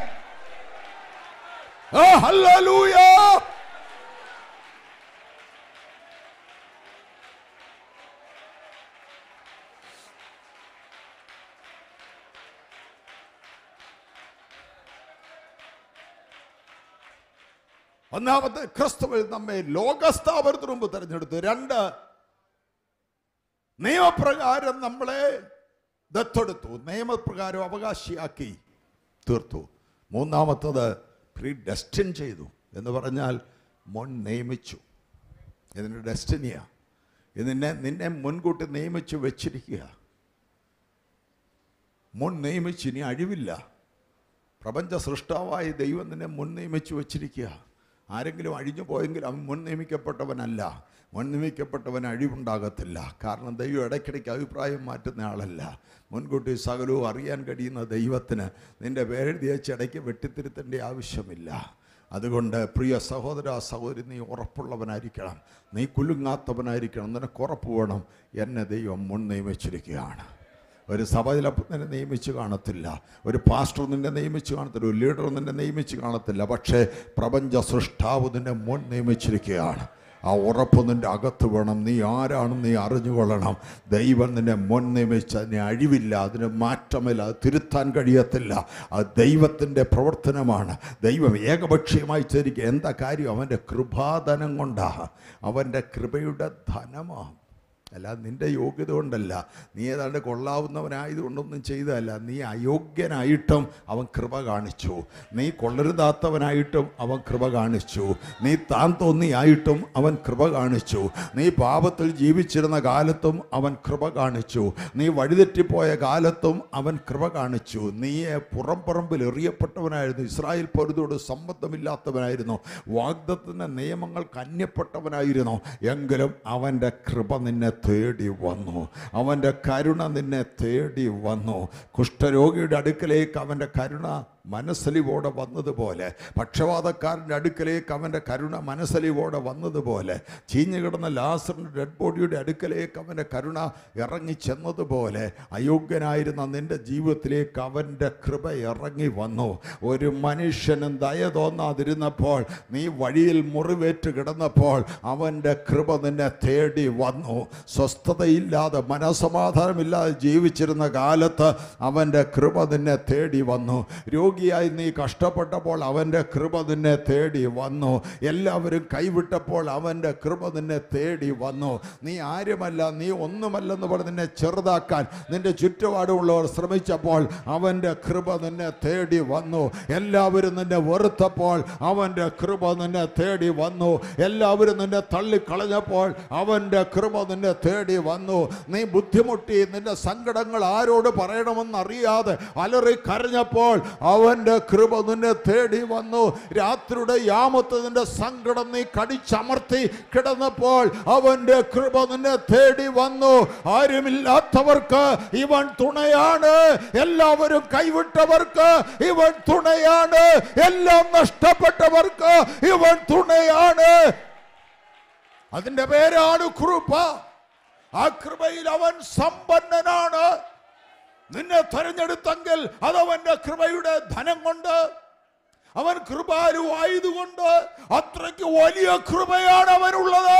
ആ, ഹല്ലേലൂയ ഒന്നാമത്തെ ക്രിസ്തുവിൽ നമ്മെ ലോകസ്ഥാപനത്തിന് മുമ്പ് തെരഞ്ഞെടുത്തു രണ്ട് നിയമപ്രകാരം നമ്മളെ ദത്തെടുത്തു നിയമപ്രകാരം അവകാശിയാക്കി തീർത്തു മൂന്നാമത്തത് പ്രീ ഡെസ്റ്റിൻ ചെയ്തു എന്ന് പറഞ്ഞാൽ മുൻ നിയമിച്ചു ഇതിൻ്റെ ഡെസ്റ്റിനിയാ ഇതിനെ നിന്നെ മുൻകൂട്ടി നിയമിച്ചു വെച്ചിരിക്കുക മുൻ നിയമിച്ച് ഇനി അഴിവില്ല പ്രപഞ്ച സൃഷ്ടാവായ ദൈവം നിന്നെ മുൻ നിയമിച്ചു വെച്ചിരിക്കുക ആരെങ്കിലും അഴിഞ്ഞു പോയെങ്കിൽ അവൻ മുൻ നിയമിക്കപ്പെട്ടവനല്ല മുൻ നിയമിക്കപ്പെട്ടവൻ അഴിവുണ്ടാകത്തില്ല കാരണം ദൈവം ഇടയ്ക്കിടയ്ക്ക് അഭിപ്രായം മാറ്റുന്ന ആളല്ല മുൻകൂട്ടി സകലവും അറിയാൻ കഴിയുന്ന ദൈവത്തിന് നിന്റെ പേരെഴുതി വെച്ച് ഇടയ്ക്ക് വെട്ടിത്തിരുത്തേണ്ട ആവശ്യമില്ല അതുകൊണ്ട് പ്രിയ സഹോദര സഹോദരി നീ ഉറപ്പുള്ളവനായിരിക്കണം നീ കുലുങ്ങാത്തവനായിരിക്കണം നിനക്ക് ഉറപ്പ് വേണം എന്നെ ദൈവം മുൻ നിയമിച്ചിരിക്കുകയാണ് ഒരു സഭ ചിലപ്പോൾ നിന്നെ നിയമിച്ച് കാണത്തില്ല ഒരു പാസ്റ്റർ നിന്നെ നിയമിച്ച് കാണത്തില്ല ഒരു ലീഡർ നിന്നെ നിയമിച്ച് കാണത്തില്ല പക്ഷേ പ്രപഞ്ച സൃഷ്ടാവ് നിന്നെ മുൻ നിയമിച്ചിരിക്കുകയാണ് ആ ഉറപ്പ് നിൻ്റെ അകത്ത് വേണം നീ ആരാണെന്ന് നീ അറിഞ്ഞുകൊള്ളണം ദൈവം നിന്നെ മുൻ നിയമിച്ച അതിന് അഴിവില്ല അതിന് മാറ്റമില്ല അത് തിരുത്താൻ കഴിയത്തില്ല അത് ദൈവത്തിൻ്റെ പ്രവർത്തനമാണ് ദൈവം ഏകപക്ഷീയമായി ചേരിക്കുക എന്താ കാര്യം അവൻ്റെ കൃപാധനം കൊണ്ടാണ് അവൻ്റെ കൃപയുടെ ധനമാണ് അല്ല നിന്റെ യോഗ്യത കൊണ്ടല്ല നീ ഏതാണ്ട് കൊള്ളാവുന്നവനായതുകൊണ്ടൊന്നും ചെയ്തതല്ല നീ അയോഗ്യനായിട്ടും അവൻ കൃപ കാണിച്ചു നീ കൊള്ളരുതാത്തവനായിട്ടും അവൻ കൃപ കാണിച്ചു നീ താൻ തോന്നിയായിട്ടും അവൻ കൃപ കാണിച്ചു നീ പാപത്തിൽ ജീവിച്ചിരുന്ന കാലത്തും അവൻ കൃപ കാണിച്ചു നീ വഴിതെറ്റിപ്പോയ കാലത്തും അവൻ കൃപ കാണിച്ചു നീ പുറംപറമ്പിൽ എറിയപ്പെട്ടവനായിരുന്നു ഇസ്രായേൽ പൊരുതോട് സമ്മതമില്ലാത്തവനായിരുന്നു വാഗ്ദത്തിൻ്റെ നിയമങ്ങൾക്ക് അന്യപ്പെട്ടവനായിരുന്നു എങ്കിലും അവൻ്റെ കൃപ നിന്നെ തേടി വന്നു അവൻ്റെ കരുണ നിന്നെ തേടി വന്നു കുഷ്ഠരോഗിയുടെ അടുക്കലേക്ക് അവൻ്റെ കരുണ മനസ്സലിവോടെ വന്നതുപോലെ പക്ഷപാതക്കാരൻ്റെ അടുക്കലേക്ക് അവൻ്റെ കരുണ മനസ്സലിവോടെ വന്നതുപോലെ ചീഞ്ഞു കിടന്ന ലാസറിൻ്റെ ഡെഡ് ബോഡിയുടെ അടുക്കലേക്ക് അവൻ്റെ കരുണ ഇറങ്ങി ചെന്നതുപോലെ അയോഗ്യനായിരുന്ന നിൻ്റെ ജീവിതത്തിലേക്ക് അവൻ്റെ കൃപ ഇറങ്ങി വന്നു ഒരു മനുഷ്യനും ദയ തോന്നാതിരുന്നപ്പോൾ നീ വഴിയിൽ മുറിവേറ്റ് കിടന്നപ്പോൾ അവൻ്റെ കൃപ നിന്നെ തേടി വന്നു സ്വസ്ഥതയില്ലാതെ മനസമാധാനമില്ലാതെ ജീവിച്ചിരുന്ന കാലത്ത് അവൻ്റെ കൃപ നിന്നെ തേടി വന്നു രോഗിയായി നീ കഷ്ടപ്പെട്ടപ്പോൾ അവൻ്റെ കൃപ നിന്നെ തേടി വന്നു എല്ലാവരും കൈവിട്ടപ്പോൾ അവൻ്റെ കൃപ നിന്നെ തേടി വന്നു നീ ആരുമല്ല നീ ഒന്നുമല്ലെന്ന് പറഞ്ഞ് നിന്നെ ചെറുതാക്കാൻ നിന്റെ ചുറ്റുപാടുമുള്ളവർ ശ്രമിച്ചപ്പോൾ അവൻ്റെ കൃപ നിന്നെ തേടി വന്നു എല്ലാവരും നിന്നെ വെറുത്തപ്പോൾ അവൻ്റെ കൃപ നിന്നെ തേടി വന്നു എല്ലാവരും നിന്നെ തള്ളിക്കളഞ്ഞപ്പോൾ അവൻ്റെ കൃപ നിന്നെ തേടി വന്നു നീ ബുദ്ധിമുട്ടി നിന്റെ സങ്കടങ്ങൾ ആരോട് പറയണമെന്നറിയാതെ അലറി കരഞ്ഞപ്പോൾ അവൻ്റെ കൃപ നിന്നെ തേടി വന്നു രാത്രിയുടെ യാമത്ത് നിന്റെ സങ്കടം നീ കടിച്ചമർത്തി കിടന്നപ്പോൾ അവൻ്റെ കൃപ നിന്നെ തേടി വന്നു ആരുമില്ലാത്തവർക്ക് ഇവൻ തുണയാണ് എല്ലാവരും കൈവിട്ടവർക്ക് ഇവൻ തുണയാണ് എല്ലാം നഷ്ടപ്പെട്ടവർക്ക് ഇവൻ തുണയാണ് അതിന്റെ പേരാണ് കൃപ ആ കൃപയിൽ അവൻ സമ്പന്നനാണ് നിന്നെ തെരഞ്ഞെടുത്തെങ്കിൽ അതവന്റെ കൃപയുടെ ധനം കൊണ്ട് അവൻ കൃപാലു ആയതുകൊണ്ട് അത്രയ്ക്ക് വലിയ കൃപയാണ് അവനുള്ളത്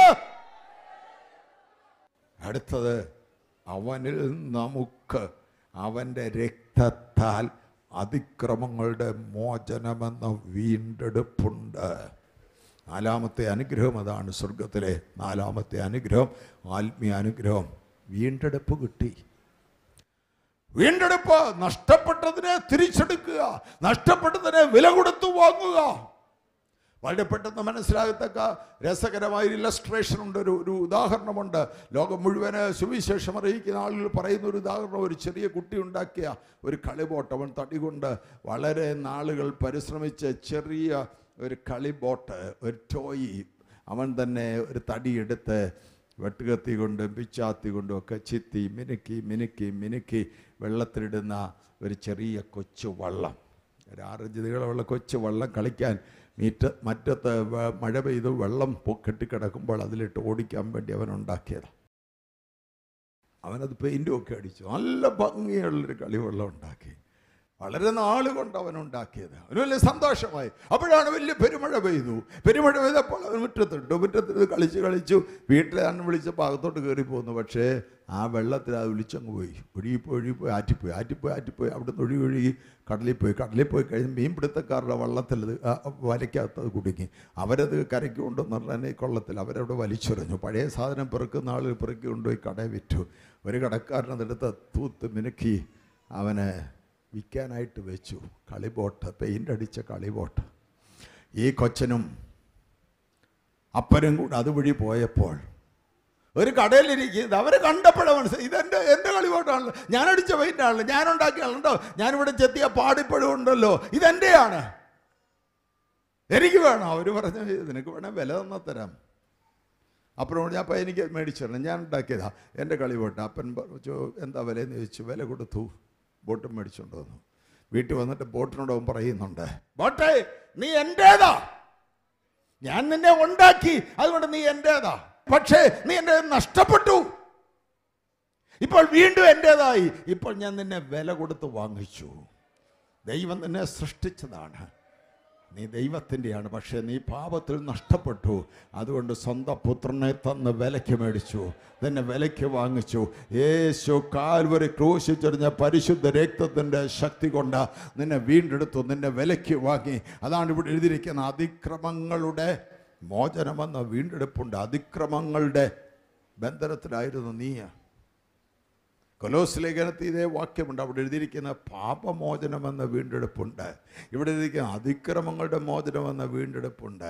അടുത്തത് അവനിൽ നമുക്ക് അവൻ്റെ രക്തത്താൽ അതിക്രമങ്ങളുടെ മോചനമെന്ന വീണ്ടെടുപ്പുണ്ട് നാലാമത്തെ അനുഗ്രഹം അതാണ് സ്വർഗത്തിലെ നാലാമത്തെ അനുഗ്രഹം ആത്മീയ അനുഗ്രഹം വീണ്ടെടുപ്പ് കിട്ടി വീണ്ടെടുപ്പ് നഷ്ടപ്പെട്ടതിനെ തിരിച്ചെടുക്കുക നഷ്ടപ്പെട്ടതിനെ വില കൊടുത്തു വാങ്ങുക വളരെ പെട്ടെന്ന് മനസ്സിലാകത്തക്ക രസകരമായ ഒരു ഇല്ലസ്ട്രേഷൻ ഉണ്ട് ഒരു ഒരു ഉദാഹരണമുണ്ട് ലോകം മുഴുവന് സുവിശേഷം അറിയിക്കുന്ന ആളുകൾ പറയുന്ന ഒരു ഉദാഹരണം ഒരു ചെറിയ കുട്ടി ഉണ്ടാക്കിയ ഒരു കളിബോട്ട് അവൻ തടി കൊണ്ട് വളരെ നാളുകൾ പരിശ്രമിച്ച് ചെറിയ ഒരു കളിബോട്ട് ഒരു ടോയി അവൻ തന്നെ ഒരു തടിയെടുത്ത് വെട്ടുകത്തി കൊണ്ടും പിച്ചാത്തി കൊണ്ടും ഒക്കെ ചിത്തി മിനുക്കി മിനുക്കി മിനുക്കി വെള്ളത്തിലിടുന്ന ഒരു ചെറിയ കൊച്ചു വള്ളം ഒരു ആറഞ്ച് നീളമുള്ള കൊച്ചു വള്ളം കളിക്കാൻ മീറ്റ മറ്റത്ത് വ- മഴ പെയ്ത് വെള്ളം പൊ- കെട്ടിക്കിടക്കുമ്പോൾ അതിലിട്ട് ഓടിക്കാൻ വേണ്ടി അവൻ ഉണ്ടാക്കിയത് അവനത് പെയിൻറ്റും ഒക്കെ അടിച്ചു നല്ല ഭംഗിയുള്ളൊരു കളിവെള്ളം ഉണ്ടാക്കി വളരെ നാൾ കൊണ്ട് അവൻ ഉണ്ടാക്കിയത് അവന് വലിയ സന്തോഷമായി അപ്പോഴാണ് വലിയ പെരുമഴ പെയ്തു പെരുമഴ പെയ്തപ്പോൾ അവൻ മുറ്റത്തിട്ടു മുറ്റത്തിട്ട് കളിച്ച് കളിച്ചു വീട്ടിലാണ് വിളിച്ചപ്പോൾ അകത്തോട്ട് കയറി പോന്നു പക്ഷേ ആ വെള്ളത്തിൽ അത് വിളിച്ചങ്ങ് പോയി ഒഴുകിപ്പോയി ഒഴുകിപ്പോയി ആറ്റിപ്പോയി ആറ്റിപ്പോയി ആറ്റിപ്പോയി അവിടുന്ന് ഒഴുകി ഒഴുകി കടലിൽ പോയി കടലിൽ പോയി കഴിഞ്ഞ് മീൻപിടുത്തക്കാരുടെ വള്ളത്തിൽ അത് ആ വലയ്ക്കകത്ത് അത് കുടുങ്ങി അവരത് കരയ്ക്ക് കൊണ്ടുവന്ന് പറഞ്ഞാൽ കൊള്ളത്തിൽ അവരവിടെ വലിച്ചെറിഞ്ഞു പഴയ സാധനം പെറുക്കുന്ന ആൾ പെറുക്കി കൊണ്ടുപോയി കടയിൽ വിറ്റു ഒരു കടക്കാരനതെടുത്ത് തൂത്ത് മിനുക്കി അവനെ വിൽക്കാനായിട്ട് വെച്ചു കളിബോട്ട് പെയിൻ്റ് അടിച്ച കളിബോട്ട് ഈ കൊച്ചനും അപ്പനും കൂടെ അതുവഴി പോയപ്പോൾ ഒരു കടയിലിരിക്കുന്നത് അവരെ കണ്ടപ്പോഴാണ് മനസ്സിലായി ഇതെൻ്റെ എൻ്റെ കളിബോട്ടാണല്ലോ ഞാൻ അടിച്ച പെയിൻ്റാണല്ലോ ഞാൻ ഉണ്ടാക്കിയാണല്ലോ ഞാനിവിടെ ചെത്തിയ പാടിപ്പഴും ഉണ്ടല്ലോ ഇതെൻ്റെയാണ് എനിക്ക് വേണം അവർ പറഞ്ഞു നിനക്ക് വേണേൽ വില തന്നാ തരാം അപ്പനോട് ഞാൻ അപ്പം എനിക്ക് മേടിച്ചു തരണം ഞാൻ ഉണ്ടാക്കിയതാ എൻ്റെ കളി ബോട്ട് അപ്പൻ പറഞ്ഞു എന്താ വിലയെന്ന് ചോദിച്ചു വില കൊടുത്തു ബോട്ടും മേടിച്ചുകൊണ്ട് വന്നു വീട്ടിൽ വന്നിട്ട് ബോട്ടിനോട് അവൻ പറയുന്നുണ്ട് ബോട്ടേ നീ എൻ്റേതാ ഞാൻ നിന്നെ ഉണ്ടാക്കി അതുകൊണ്ട് നീ എൻ്റേതാ പക്ഷേ നീ എൻ്റെ നഷ്ടപ്പെട്ടു ഇപ്പോൾ വീണ്ടും എൻ്റേതായി ഇപ്പോൾ ഞാൻ നിന്നെ വില കൊടുത്ത് വാങ്ങിച്ചു ദൈവം നിന്നെ സൃഷ്ടിച്ചതാണ് നീ ദൈവത്തിൻ്റെയാണ് പക്ഷേ നീ പാപത്തിൽ നഷ്ടപ്പെട്ടു അതുകൊണ്ട് സ്വന്തം പുത്രനെ തന്ന് വിലയ്ക്ക് മേടിച്ചു നിന്നെ വിലയ്ക്ക് വാങ്ങിച്ചു യേശു കാൽവരി ക്രൂശിച്ചെറിഞ്ഞ പരിശുദ്ധ രക്തത്തിൻ്റെ ശക്തി കൊണ്ട് നിന്നെ വീണ്ടെടുത്തു നിന്നെ വിലയ്ക്ക് വാങ്ങി അതാണ് ഇവിടെ എഴുതിയിരിക്കുന്ന അതിക്രമങ്ങളുടെ മോചനമെന്ന വീണ്ടെടുപ്പുണ്ട് അതിക്രമങ്ങളുടെ ബന്ധനത്തിലായിരുന്നു നീ കൊലോസ് ലേഖനത്തിൽ ഇതേ വാക്യമുണ്ട് അവിടെ എഴുതിയിരിക്കുന്ന പാപമോചനമെന്ന വീണ്ടെടുപ്പുണ്ട് ഇവിടെ എഴുതിയിരിക്കുന്ന അതിക്രമങ്ങളുടെ മോചനമെന്ന വീണ്ടെടുപ്പുണ്ട്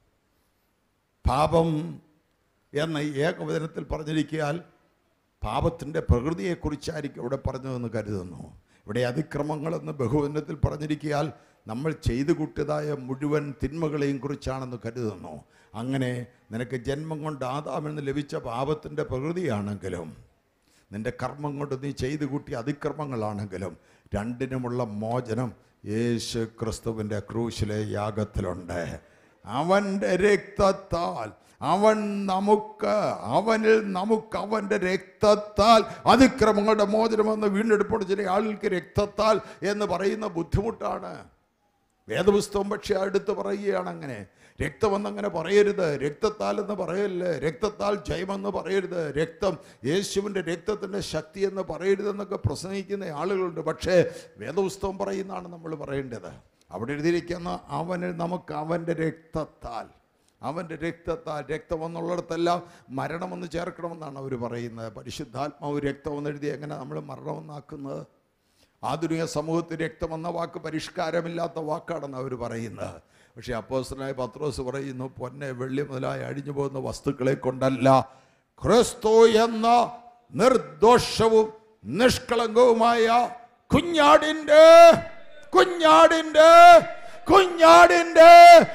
പാപം എന്ന ഏകവചനത്തിൽ പറഞ്ഞിരിക്കാൻ പാപത്തിൻ്റെ പ്രകൃതിയെക്കുറിച്ചായിരിക്കും ഇവിടെ പറഞ്ഞതെന്ന് കരുതുന്നു ഇവിടെ അതിക്രമങ്ങളെന്ന് ബഹുവചനത്തിൽ പറഞ്ഞിരിക്കാൻ നമ്മൾ ചെയ്തു കൂട്ടിയതായ മുഴുവൻ തിന്മകളെയും കുറിച്ചാണെന്ന് കരുതുന്നു അങ്ങനെ നിനക്ക് ജന്മം കൊണ്ട് ആദാമിൽ നിന്ന് ലഭിച്ച പാപത്തിൻ്റെ പ്രകൃതിയാണെങ്കിലും നിന്റെ കർമ്മം കൊണ്ട് നീ ചെയ്തു കൂട്ടിയ അതിക്രമങ്ങളാണെങ്കിലും രണ്ടിനുമുള്ള മോചനം യേശു ക്രിസ്തുവിൻ്റെ ക്രൂശിലെ യാഗത്തിലുണ്ട് അവൻ്റെ രക്തത്താൽ അവൻ നമുക്ക് അവനിൽ നമുക്ക് അവൻ്റെ രക്തത്താൽ അതിക്രമങ്ങളുടെ മോചനമെന്ന് വീണ്ടെടുപ്പോട് ചില ആളുകൾക്ക് രക്തത്താൽ എന്ന് പറയുന്ന ബുദ്ധിമുട്ടാണ് വേദപുസ്തകം പക്ഷെ അടുത്ത് പറയുകയാണ് അങ്ങനെ രക്തമെന്നങ്ങനെ പറയരുത് രക്തത്താൽ എന്ന് പറയല്ലേ രക്തത്താൽ ജയമെന്ന് പറയരുത് രക്തം യേശുവിൻ്റെ രക്തത്തിൻ്റെ ശക്തി എന്ന് പറയരുതെന്നൊക്കെ പ്രസംഗിക്കുന്ന ആളുകളുണ്ട് പക്ഷേ വേദപുസ്തകം പറയുന്നതാണ് നമ്മൾ പറയേണ്ടത് അവിടെ എഴുതിയിരിക്കുന്ന അവനിൽ നമുക്ക് അവൻ്റെ രക്തത്താൽ അവൻ്റെ രക്തത്താൽ രക്തം എന്നുള്ളിടത്തെല്ലാം മരണമെന്ന് ചേർക്കണമെന്നാണ് അവർ പറയുന്നത് പരിശുദ്ധാത്മാവ് രക്തമെന്ന് എഴുതി എങ്ങനെ നമ്മൾ മരണമെന്നാക്കുന്നത് ആധുനിക സമൂഹത്തിൽ രക്തം എന്ന വാക്ക് പരിഷ്കാരമില്ലാത്ത വാക്കാണെന്ന് അവർ പറയുന്നത് പക്ഷേ അപ്പോസ്റ്റലായ പത്രോസ് പറയുന്നു പൊന്നെ വെള്ളി മുതലായി അഴിഞ്ഞു പോകുന്ന വസ്തുക്കളെ കൊണ്ടല്ല ക്രിസ്തു എന്ന നിർദോഷവും നിഷ്കളങ്കവുമായ കുഞ്ഞാടിൻ്റെ കുഞ്ഞാടിൻ്റെ കുഞ്ഞാടിൻ്റെ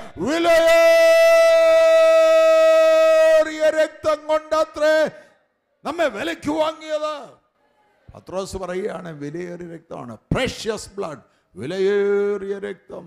വിലയേറിയ രക്തം കൊണ്ടത്രേ നമ്മെ വിലയ്ക്ക് വാങ്ങിയത് പത്രോസ് പറയുകയാണ് വിലയേറിയ രക്തമാണ് പ്രഷ്യസ് ബ്ലഡ് വിലയേറിയ രക്തം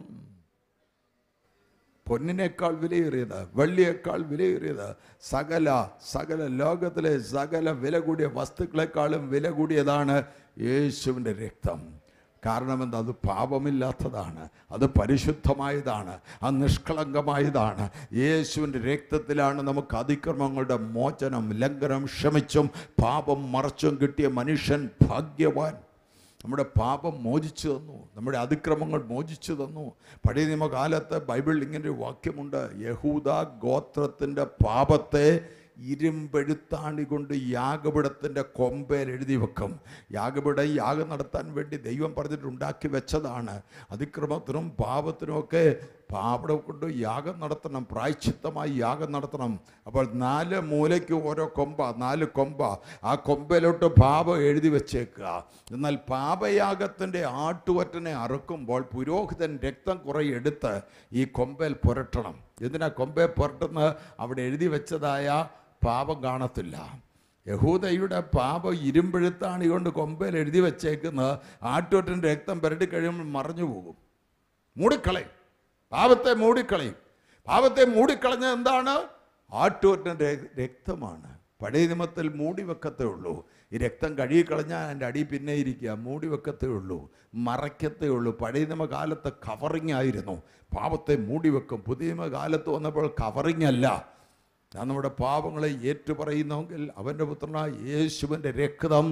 പൊന്നിനേക്കാൾ വിലയേറിയത് വെള്ളിയേക്കാൾ വിലയേറിയത് സകല സകല ലോകത്തിലെ സകല വില കൂടിയ വസ്തുക്കളെക്കാളും വില കൂടിയതാണ് യേശുവിൻ്റെ രക്തം കാരണം എന്താ അത് പാപമില്ലാത്തതാണ് അത് പരിശുദ്ധമായതാണ് അത് നിഷ്കളങ്കമായതാണ് യേശുവിൻ്റെ രക്തത്തിലാണ് നമുക്ക് അതിക്രമങ്ങളുടെ മോചനം ലംഘനം ക്ഷമിച്ചും പാപം മറച്ചും കിട്ടിയ മനുഷ്യൻ ഭാഗ്യവാൻ നമ്മുടെ പാപം മോചിച്ചു തന്നു നമ്മുടെ അതിക്രമങ്ങൾ മോചിച്ചു തന്നു പഴയ നിയമകാലത്ത് ബൈബിളിൽ ഇങ്ങനെ ഒരു വാക്യമുണ്ട് യഹൂദ ഗോത്രത്തിൻ്റെ പാപത്തെ ഇരുമ്പെഴുത്താണി കൊണ്ട് യാഗപിടത്തിൻ്റെ കൊമ്പേൽ എഴുതി വെക്കും യാഗപിടം യാഗം നടത്താൻ വേണ്ടി ദൈവം പറഞ്ഞിട്ട് ഉണ്ടാക്കി വെച്ചതാണ് അതിക്രമത്തിനും പാപത്തിനും ഒക്കെ പാപടം കൊണ്ട് യാഗം നടത്തണം പ്രായച്ചിത്തമായി യാഗം നടത്തണം അപ്പോൾ നാല് മൂലയ്ക്ക് ഓരോ കൊമ്പ നാല് കൊമ്പ ആ കൊമ്പയിലോട്ട് പാപം എഴുതി വെച്ചേക്കുക എന്നാൽ പാപയാഗത്തിൻ്റെ ആട്ടുവറ്റനെ അറുക്കുമ്പോൾ പുരോഹിതൻ രക്തം കുറേ എടുത്ത് ഈ കൊമ്പയിൽ പുരട്ടണം എന്തിനാ കൊമ്പേ പുരട്ടുന്നത് അവിടെ എഴുതി വെച്ചതായ പാപം കാണത്തില്ല യഹൂദയുടെ പാപം ഇരുമ്പെഴുത്താണി കൊണ്ട് കൊമ്പയിൽ എഴുതി വെച്ചേക്കുന്നത് ആട്ടുവറ്റൻ്റെ രക്തം പുരട്ടി കഴിയുമ്പോൾ മറഞ്ഞു പോകും മൂടിക്കളയും പാപത്തെ മൂടിക്കളയും പാപത്തെ മൂടിക്കളഞ്ഞ എന്താണ് ആട്ടുവറ്റൻ്റെ രക്തമാണ് പഴയ നിയമത്തിൽ മൂടി വെക്കത്തേ ഉള്ളൂ ഈ രക്തം കഴുകിക്കളഞ്ഞാൽ അതിൻ്റെ അടി പിന്നെ ഇരിക്കുക മൂടി വെക്കത്തേ ഉള്ളൂ മറയ്ക്കത്തേ ഉള്ളൂ പഴയ നിയമ കാലത്ത് കവറിങ് ആയിരുന്നു പാപത്തെ മൂടി വെക്കും പുതിയ നിയമ കാലത്ത് വന്നപ്പോൾ കവറിങ് അല്ല ഞാൻ നമ്മുടെ പാപങ്ങളെ ഏറ്റുപറയുന്നെങ്കിൽ അവൻ്റെ പുത്രനായ യേശുവിൻ്റെ രക്തം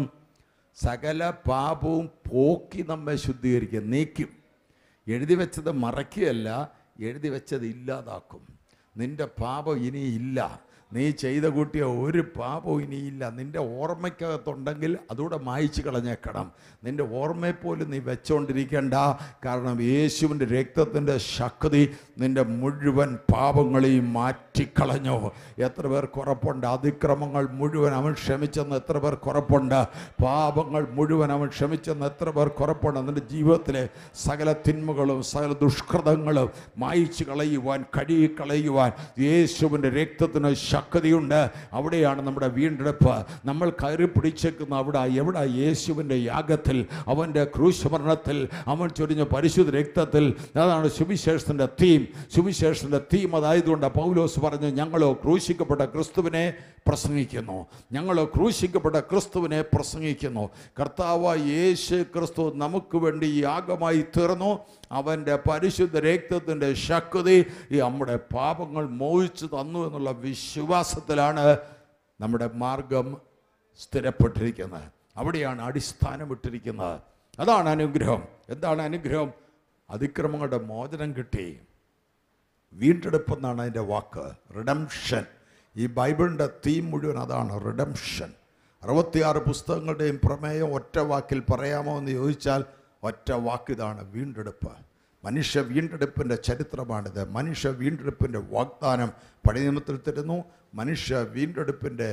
സകല പാപവും പോക്കി നമ്മെ ശുദ്ധീകരിക്കും നീക്കും എഴുതി വെച്ചത് മറയ്ക്കുകയല്ല എഴുതി വെച്ചത് ഇല്ലാതാക്കും നിന്റെ പാപം ഇനിയില്ല നീ ചെയ്ത കൂട്ടിയ ഒരു പാപവും ഇനിയില്ല നിന്റെ ഓർമ്മയ്ക്കകത്തുണ്ടെങ്കിൽ അതുകൂടെ മായ്ച്ചു കളഞ്ഞേക്കണം നിന്റെ ഓർമ്മയെപ്പോലും നീ വെച്ചുകൊണ്ടിരിക്കേണ്ട കാരണം യേശുവിൻ്റെ രക്തത്തിൻ്റെ ശക്തി നിന്റെ മുഴുവൻ പാപങ്ങളെയും മാറ്റിക്കളഞ്ഞു എത്ര പേർ കുറപ്പുണ്ട് അതിക്രമങ്ങൾ മുഴുവൻ അവൻ ക്ഷമിച്ചെന്ന് എത്ര പേർ കുറപ്പുണ്ട് പാപങ്ങൾ മുഴുവൻ അവൻ ക്ഷമിച്ചെന്ന് എത്ര പേർ കുറപ്പുണ്ട് നിന്റെ ജീവിതത്തിലെ സകല തിന്മകളും സകല ദുഷ്കൃതങ്ങളും മായിച്ചു കളയുവാൻ കഴുകി കളയുവാൻ യേശുവിൻ്റെ രക്തത്തിന് ശക്തിയുണ്ട് അവിടെയാണ് നമ്മുടെ വീണ്ടെടുപ്പ് നമ്മൾ കയറി പിടിച്ചേക്കുന്ന അവിടെ എവിടെ യേശുവിൻ്റെ യാഗത്തിൽ അവൻ്റെ ക്രൂശമരണത്തിൽ അവൻ ചൊരിഞ്ഞ പരിശുദ്ധ രക്തത്തിൽ അതാണ് സുവിശേഷത്തിൻ്റെ തീം സുവിശേഷത്തിൻ്റെ തീം അതായതുകൊണ്ട് പൗലോസ് പറഞ്ഞു ഞങ്ങളോ ക്രൂശിക്കപ്പെട്ട ക്രിസ്തുവിനെ പ്രസംഗിക്കുന്നു ഞങ്ങൾ ക്രൂശിക്കപ്പെട്ട ക്രിസ്തുവിനെ പ്രസംഗിക്കുന്നു കർത്താവ് യേശു ക്രിസ്തു നമുക്ക് വേണ്ടി യാഗമായി തീർന്നു അവൻ്റെ പരിശുദ്ധ രക്തത്തിൻ്റെ ശക്തി ഈ നമ്മുടെ പാപങ്ങൾ മോഹിച്ചു തന്നു എന്നുള്ള വിശ്വാസത്തിലാണ് നമ്മുടെ മാർഗം സ്ഥിരപ്പെട്ടിരിക്കുന്നത് അവിടെയാണ് അടിസ്ഥാനമിട്ടിരിക്കുന്നത് അതാണ് അനുഗ്രഹം എന്താണ് അനുഗ്രഹം അതിക്രമങ്ങളുടെ മോചനം കിട്ടി വീണ്ടെടുപ്പ് എന്നാണ് അതിൻ്റെ വാക്ക് റിഡംഷൻ ഈ ബൈബിളിൻ്റെ തീം മുഴുവൻ അതാണ് റിഡംഷൻ അറുപത്തിയാറ് പുസ്തകങ്ങളുടെയും പ്രമേയം ഒറ്റ വാക്കിൽ പറയാമോ എന്ന് ചോദിച്ചാൽ ഒറ്റ വാക്കിതാണ് വീണ്ടെടുപ്പ് മനുഷ്യ വീണ്ടെടുപ്പിൻ്റെ ചരിത്രമാണിത് മനുഷ്യ വീണ്ടെടുപ്പിൻ്റെ വാഗ്ദാനം പഴയ നിയമത്തിൽ തരുന്നു മനുഷ്യ വീണ്ടെടുപ്പിൻ്റെ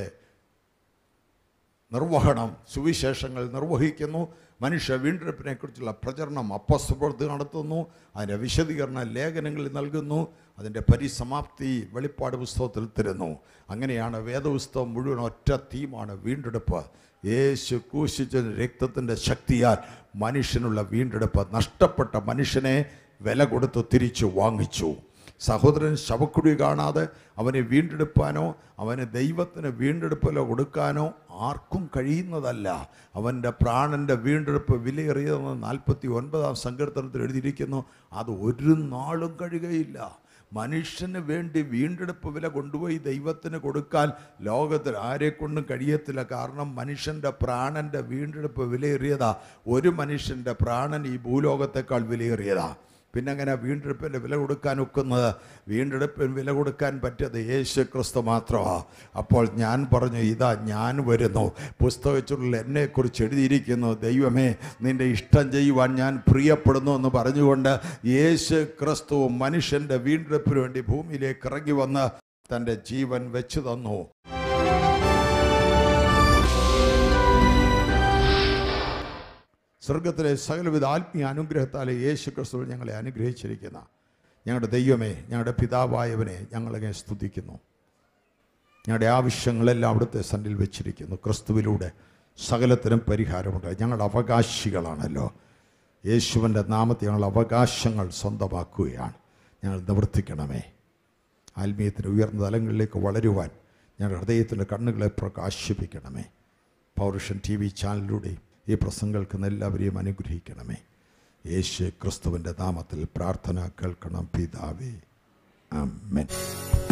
നിർവഹണം സുവിശേഷങ്ങൾ നിർവഹിക്കുന്നു മനുഷ്യ വീണ്ടെടുപ്പിനെക്കുറിച്ചുള്ള പ്രചരണം അപ്പസ്തപ്രവൃത്തി നടത്തുന്നു അതിൻ്റെ വിശദീകരണ ലേഖനങ്ങളിൽ നൽകുന്നു അതിൻ്റെ പരിസമാപ്തി വെളിപ്പാട് പുസ്തകത്തിൽ തരുന്നു അങ്ങനെയാണ് വേദപുസ്തകം മുഴുവൻ ഒറ്റ തീമാണ് വീണ്ടെടുപ്പ് യേശു ക്രൂശിച്ച രക്തത്തിൻ്റെ ശക്തിയാൽ മനുഷ്യനുള്ള വീണ്ടെടുപ്പ് നഷ്ടപ്പെട്ട മനുഷ്യനെ വില കൊടുത്ത് തിരിച്ചു വാങ്ങിച്ചു സഹോദരൻ ശവക്കുഴി കാണാതെ അവനെ വീണ്ടെടുപ്പാനോ അവന് ദൈവത്തിന് വീണ്ടെടുപ്പിലോ കൊടുക്കാനോ ആർക്കും കഴിയുന്നതല്ല അവൻ്റെ പ്രാണൻ്റെ വീണ്ടെടുപ്പ് വിലയേറിയതെന്ന് നാൽപ്പത്തി ഒൻപതാം സങ്കീർത്തനത്തിൽ എഴുതിയിരിക്കുന്നു അത് ഒരു നാളും കഴിയുകയില്ല മനുഷ്യന് വേണ്ടി വീണ്ടെടുപ്പ് വില കൊണ്ടുപോയി ദൈവത്തിന് കൊടുക്കാൻ ലോകത്തിൽ ആരെക്കൊണ്ടും കഴിയത്തില്ല കാരണം മനുഷ്യൻ്റെ പ്രാണൻ്റെ വീണ്ടെടുപ്പ് വിലയേറിയതാ ഒരു മനുഷ്യൻ്റെ പ്രാണൻ ഈ ഭൂലോകത്തെക്കാൾ വിലയേറിയതാ പിന്നെ അങ്ങനെ വീണ്ടെടുപ്പിൻ്റെ വില കൊടുക്കാൻ ഒക്കുന്നത് വീണ്ടെടുപ്പിന് വില കൊടുക്കാൻ പറ്റിയത് യേശു ക്രിസ്തു മാത്രമാണ് അപ്പോൾ ഞാൻ പറഞ്ഞു ഇതാ ഞാൻ വരുന്നു പുസ്തകത്തിലുള്ള എന്നെക്കുറിച്ച് എഴുതിയിരിക്കുന്നു ദൈവമേ നിന്റെ ഇഷ്ടം ചെയ്യുവാൻ ഞാൻ പ്രിയപ്പെടുന്നു എന്ന് പറഞ്ഞുകൊണ്ട് യേശു ക്രിസ്തു മനുഷ്യൻ്റെ വീണ്ടെടുപ്പിന് വേണ്ടി ഭൂമിയിലേക്ക് ഇറങ്ങി വന്ന് തൻ്റെ ജീവൻ വെച്ചു തന്നു സ്വർഗത്തിലെ സകലവിധ ആത്മീയ അനുഗ്രഹത്താലെ യേശു ക്രിസ്തു ഞങ്ങളെ അനുഗ്രഹിച്ചിരിക്കുന്ന ഞങ്ങളുടെ ദൈവമേ ഞങ്ങളുടെ പിതാവായവനെ ഞങ്ങളെ സ്തുതിക്കുന്നു ഞങ്ങളുടെ ആവശ്യങ്ങളെല്ലാം അവിടുത്തെ സന്നിൽ വെച്ചിരിക്കുന്നു ക്രിസ്തുവിലൂടെ സകലത്തിനും പരിഹാരമുണ്ട് ഞങ്ങളുടെ അവകാശികളാണല്ലോ യേശുവിൻ്റെ നാമത്തെ ഞങ്ങൾ അവകാശങ്ങൾ സ്വന്തമാക്കുകയാണ് ഞങ്ങൾ നിവർത്തിക്കണമേ ആത്മീയത്തിൻ്റെ ഉയർന്ന തലങ്ങളിലേക്ക് വളരുവാൻ ഞങ്ങളുടെ ഹൃദയത്തിൻ്റെ കണ്ണുകളെ പ്രകാശിപ്പിക്കണമേ പൗരുഷൻ ടി വി ചാനലിലൂടെയും ഈ പ്രസംഗങ്ങൾക്ക് എല്ലാവരെയും അനുഗ്രഹിക്കണമേ യേശു ക്രിസ്തുവിൻ്റെ നാമത്തിൽ പ്രാർത്ഥന കേൾക്കണം പിതാവേ അമ്മൻ